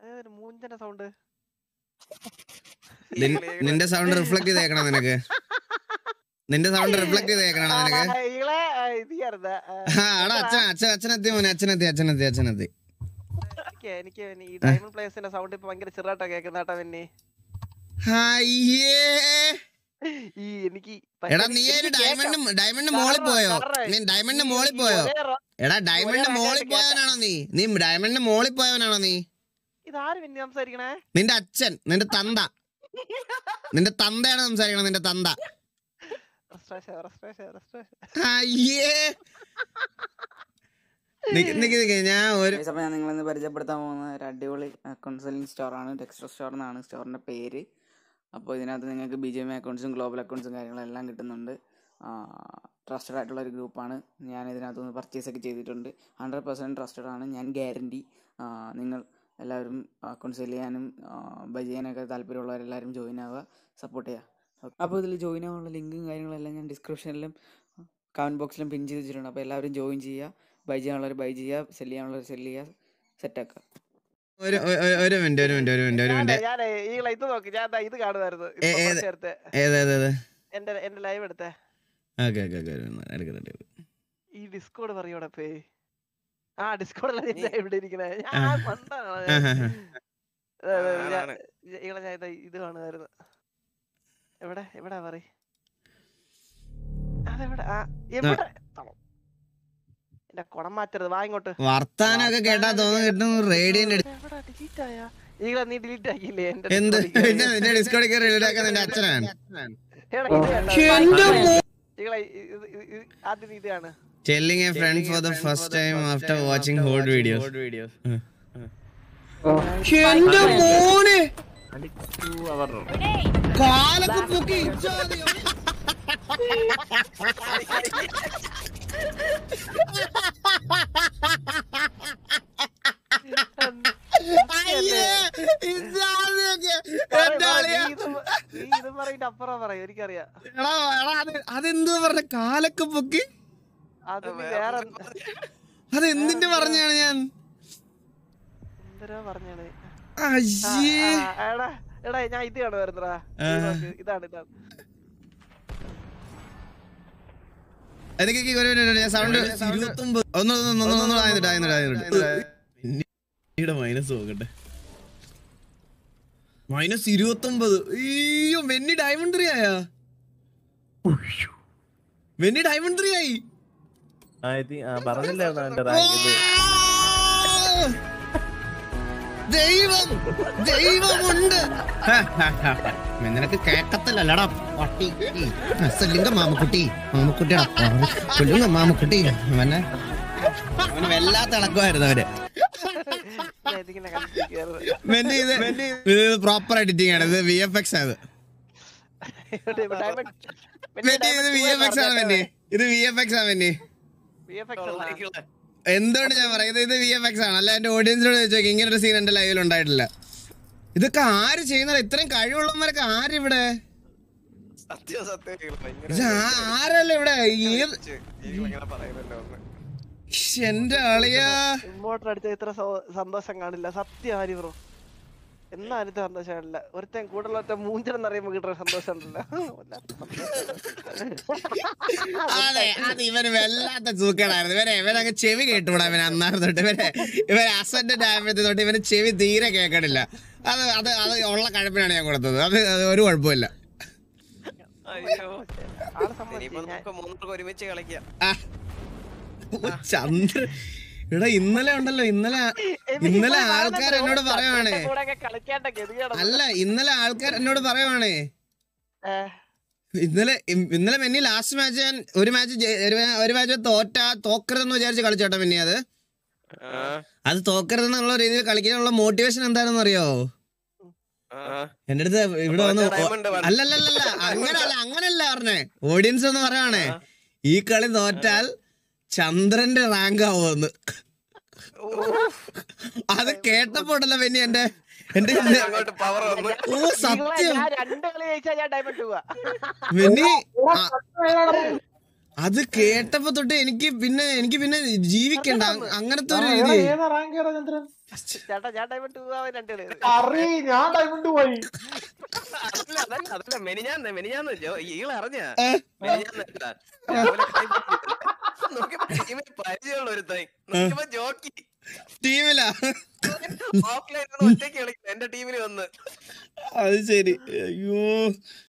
ഏതൊരു മൂഞ്ചന്റെ സൗണ്ട് നിൻ- നിന്റെ സൗണ്ട് റിഫ്ലക്ട് ചെയ്തേക്കണം നിനക്ക് നിന്റെ സൗണ്ട് റിഫ്ലക്ട് ചെയ്തേക്കണം നിനക്ക് ഈകളെ ഇത് ചേർന്ന ആ എടാ അച്ഛൻ അച്ഛൻ അച്ഛനെത്തി മോനെ അച്ഛനെത്തി അച്ഛനെത്തി അച്ഛനെത്തി എനിക്ക് എനിക്ക് ഈ ഡയമണ്ട് പ്ലേസിന്റെ സൗണ്ട് ഇപ്പൊ ഭയങ്കര ചെറുതായിട്ടാ കേക്കുന്ന കേട്ടാ പിന്നെ അയ്യേ ഈ എനിക്ക് എടാ നീ ഒരു ഡയമണ്ട് ഡയമണ്ട് മോളിൽ പോയോ നീ ഡയമണ്ട് മോളിൽ പോയോ എടാ ഡയമണ്ട് മോളിൽ പോയവനാണോ നീ നീ ഡയമണ്ട് മോളിൽ പോയവനാണോ നീ ഇതാര് പിന്നെ സംസാരിക്കണേ നിന്റെ അച്ഛൻ നിന്റെ തന്ത നിന്റെ തന്തയാണ് സംസാരിക്കണം നിന്റെ തന്ത റെസ്ട്രേഷൻ റെസ്ട്രേഷൻ റെസ്ട്രേഷൻ അയ്യേ നിക്ക് നിക്ക് നിക്ക് ഞാൻ ഒരു അപ്പോൾ ഞാൻ നിങ്ങളിന്ന് പരിചയപ്പെടുത്താൻ പോകുന്ന ഒരു അടിപൊളി അക്കൗണ്ട്സലിംഗ് സ്റ്റോറാണ് ടെക്സ്റ്റർ സ്റ്റോർ എന്നാണ് സ്റ്റോറിൻ്റെ പേര് അപ്പോൾ ഇതിനകത്ത് നിങ്ങൾക്ക് ബി ജെ എം അക്കൗണ്ട്സും ഗ്ലോബൽ അക്കൗണ്ട്സും കാര്യങ്ങളെല്ലാം കിട്ടുന്നുണ്ട് ട്രസ്റ്റഡ് ആയിട്ടുള്ള ഒരു ഗ്രൂപ്പാണ് ഞാൻ ഇതിനകത്ത് നിന്ന് പർച്ചേസ് ഒക്കെ ചെയ്തിട്ടുണ്ട് ഹൺഡ്രഡ് പെർസെൻറ്റ് ട്രസ്റ്റഡ് ആണ് ഞാൻ ഗ്യാരണ്ടി നിങ്ങൾ എല്ലാവരും അക്കൗണ്ട് സെല് ചെയ്യാനും ബൈ ചെയ്യാനൊക്കെ താല്പര്യമുള്ളവരെല്ലാവരും ജോയിൻ ആവുക സപ്പോർട്ട് ചെയ്യുക അപ്പോൾ ഇതിൽ ജോയിൻ ആവാനുള്ള ലിങ്കും കാര്യങ്ങളെല്ലാം ഞാൻ ഡിസ്ക്രിപ്ഷനിലും കമൻറ്റ് ബോക്സിലും പിൻ ചെയ്ത് വെച്ചിട്ടുണ്ട് അപ്പോൾ എല്ലാവരും ജോയിൻ ചെയ്യുക ബൈ ചെയ്യാനുള്ളവർ ബൈ ചെയ്യുക സെല് ചെയ്യാനുള്ളവർ സെല് ചെയ്യുക സെറ്റാക്കുക ഒരു ഒരു- ഒരു മിനിറ്റ് ഒരു മിനിറ്റ് ഒരു മിനിറ്റ് ഒരു മിനിറ്റ് ഞാൻ ഈകളെ ഇത് നോക്കി ഞാൻ ദാ ഇത് കാണുമായിരുന്നു ഏ- ഏത്? എടുത്ത് ഏത് ഏത് ഏത് എന്റെ എന്റെ ലൈവ് എടുത്തേ ഓക്കെ ഓക്കെ ഓക്കെ എടുക്കട്ടെ ഈ ഡിസ്കോഡ് പറയൂടെ പേ ആ ഡിസ്കോഡല്ല ഞാൻ ഇവിടെ ഇരിക്കണേ ഞാൻ ആ. മണ്ടാണ് ആഹാ. ഈകളെ ഞാൻ ഇതാ ഇത് കാണുമായിരുന്നു എവിടെ എവിടെ പറ അതെവിടെ ആ എവിടെ തളം. എന്റെ കുടം മാറ്റരുത് വാ ഇങ്ങോട്ട് വർത്താനൊക്കെ കേട്ടാ തോന്നുന്നു കിട്ടുന്നു റേഡിയന്റ് എവിടെ ഡിലീറ്റ് ആയാ ഈകളെ നീ ഡിലീറ്റ് ആക്കിയില്ലേ എന്റെ എന്ത് Discord ൽ പിന്നെ നിന്റെ ഡിസ്കോഡിൽ കയറി റെഡിയാക്കാൻ നിന്റെ അച്ഛനാണ് എടാ, ഇത് കണ്ടോ? ഈകളെ ഇത് ഇത് ഇത് ആദ്യം ഇത് കാണു telling a friend for the first time after watching ഹോഡ് വീഡിയോസ് എന്റെ മോനെ കാലൊക്കെ പൊക്കി ഇജ്ജാതിയോ? അയ്യേ, ഇജ്ജാതിയൊക്കെ. എന്റെ അളിയാ. നീ ഇത് പ- നീ ഇത് പറയിട്ട് അപ്പുറം പറയും എനിക്കറിയാം എടാ, എടാ, അത് അതെന്തുവാ പറഞ്ഞ കാലൊക്കെ പൊക്കി അത് നീ വേറെ അതെന്തിന്റെ പറഞ്ഞാണ് ഞാൻ എന്തരോ പറഞ്ഞാണ് അയ്യേ എടാ എടാ ഞാൻ ഇത് കാണുമായിരുന്നടാ ഇതാണ് ഇതാണ് എനിക്ക് ഈ ഒരു മിനിറ്റ് ഞാൻ സൗണ്ട് ഒന്ന് ഒന്ന് ഒന്ന് ഒന്ന് ഒന്ന് ആയിരുന്നിട്ട് ആയിരുന്നിട്ട് മൈനസ് നോക്കട്ടെ മൈനസ് ഇരുപത്തൊമ്പത് അയ്യോ വെന്നി ഡയമണ്ട് ത്രീ ആയാ വെന്നി ഡയമണ്ട് ത്രീ ആയി പറഞ്ഞില്ലായിരുന്നു അവന്റെ റാങ്ക് ഇത് Wow! ദൈവം ദൈവമുണ്ട് ഹ, ഹ, ഹ, ഹ. നിനക്ക് കേക്കത്തില്ലല്ലടാ പട്ടി അസലിംഗ മാമക്കുട്ടി മാമക്കുട്ടിയാ കൊല്ലുന്ന മാമക്കുട്ടി അവനെ അവന് വല്ലാത്ത ഇളക്കുമായിരുന്നു അവര് ഞാൻ ഇതിങ്ങനെ കണ്ടിരിക്കുകയായിരുന്നു. വെന്നി ഇത് ഇത് പ്രോപ്പർ എഡിറ്റിംഗ് ആണ് ഇത് വി എഫ് എക്സ് ആണ് ഇവിടെ ഇപ്പൊ diamond- വെന്നി ഇത് വി എഫ് എക്സ് ആണ് വെന്നി ഇത് വി എഫ് എക്സ് ആണ് വെന്നി VFX അല്ല. എന്തുകൊണ്ട് ഞാൻ പറയുന്നത് ഇത് വി എഫ് എക്സ് ആണ് അല്ല എന്റെ ഓഡിയൻസിനോട് ചോദിച്ചു ഇങ്ങനെ ഒരു സീൻ എന്റെ ലൈവിൽ ഉണ്ടായിട്ടില്ല ഇതൊക്കെ ആര് ചെയ്യുന്ന ഇത്രയും കഴിവുള്ളവരൊക്കെ ആരിവിടെ സത്യം സത്യം ഈകള് ഭയങ്കര ഇത് ആ- ആരല്ലേ ഇവിടെ ഏത് ഈകള് ഇങ്ങനെ പറയുന്നല്ലോ ഒന്ന് ശ്ശ്, എന്റെ അളിയാ ഇങ്ങോട്ട് അടിച്ച ഇത്ര സോ- സന്തോഷം കാണില്ല സത്യം ആര് ബ്രോ എന്നാ അടുത്ത സന്തോഷം കാണില്ല ഒരുത്തൻ കൂടുതൽ ഒറ്റ മൂഞ്ചനെന്ന് അറിയുമ്പോ കിട്ടുന്ന സന്തോഷം ഉണ്ടല്ലോ വല്ലാത്ത അതെ അത് ഇവന് വല്ലാത്ത സൂക്കേടായിരുന്നു ഇവനെ ഇവനങ്ങ് ചെവി കേട്ടുകൂടാ ഇവന് അന്നാറ് തൊട്ട് ഇവനെ ഇവൻ അസന്റ് ആയപ്പോഴത്തെ തൊട്ട് ഇവന് ചെവി തീരെ കേൾക്കണില്ല അത് അത് അത് ഉള്ള കഴപ്പിനാണ് ഞാൻ കൊടുത്തത് അത് അത് ഒരു കുഴപ്പമില്ല അയ്യോ ആള് സമ്മതിച്ചു ഇനിയിപ്പോ ഞാൻ നമുക്ക് മൂന്നർക്ക് ഒരുമിച്ച് കളിക്കാം ആ. ഓ, ചന്ദ്ര എടാ ഇന്നലെ ഉണ്ടല്ലോ ഇന്നലെ ഇന്നലെ ആൾക്കാർ എന്നോട് പറയുവാണ് കൂടെയൊക്കെ കളിക്കാണ്ട ഗതികേടാ അല്ല ഇന്നലെ ആൾക്കാർ എന്നോട് പറയുവാണ് ഏ, ഇന്നലെ ഇം- ഇന്നലെ മെന്നി ലാസ്റ്റ് മാച്ച് ഞാൻ ഒരു മാച്ച് ഒരു മാച്ച് തോറ്റ തോക്കരുതെന്ന് വിചാരിച്ച് കളിച്ചോട്ടെ മെന്നി അത് ആ, അത് തോക്കരുതെന്നുള്ള രീതിയിൽ കളിക്കാനുള്ള മോട്ടിവേഷൻ എന്താണെന്ന് അറിയോ ആ. എന്റെ അടുത്ത് ഇവിടെ വന്ന് തോറ്റ diamond വേണം. അല്ലല്ലല്ല അങ്ങനല്ല അങ്ങനല്ല പറഞ്ഞേ ഓഡിയൻസ് ഒന്ന് പറയുവാണേ ഈ കളി തോറ്റാൽ ചന്ദ്രന്റെ റാങ്ക് ആവുമെന്ന് അത് കേട്ടപ്പോണ്ടല്ലോ പിന്നെ എന്റെ എന്റെ ഇന്ന് അങ്ങോട്ട് പവർ വന്ന് ഓ നിങ്ങളെ സത്യം ഞാൻ രണ്ട് കളി ജയിച്ചാ ഞാൻ ഡയമണ്ട് പോവാ മിന്നി ആ, അത് കേട്ടപ്പോ തൊട്ട് എനിക്ക് പിന്നെ എനിക്ക് പിന്നെ ജീവിക്കണ്ട അ- അങ്ങനത്തെ ഒരു ആ, ഇത് എടാ, ഏതാ റാങ്ക് ഏതാ ചന്ദ്രൻ ചേട്ടാ ഞാൻ ഡയമണ്ട് ടൂ ആവാൻ രണ്ടുകളി അറി ഞാൻ ഡയമണ്ട് പോയി അതല്ല അതല്ല അതല്ല മെനിഞ്ഞാന്ന് മെനിഞ്ഞാന്ന് ജോ- ഈള് അറിഞ്ഞ ഏ? മെനിഞ്ഞാന്ന് കേട്ടാ. രാവിലെ കൈ പിടിച്ചിട്ട്. നോക്കിയപ്പോ ടീമിൽ പരിചയമുള്ള ഒരു തൈ നോക്കിയപ്പോ ജോക്കി ടീമിലാ ഓഫ്ലൈൻ ഒറ്റയ്ക്ക് കളിക്കുന്നത് എന്റെ ടീമിൽ വന്ന് അത് ശരി അയ്യോ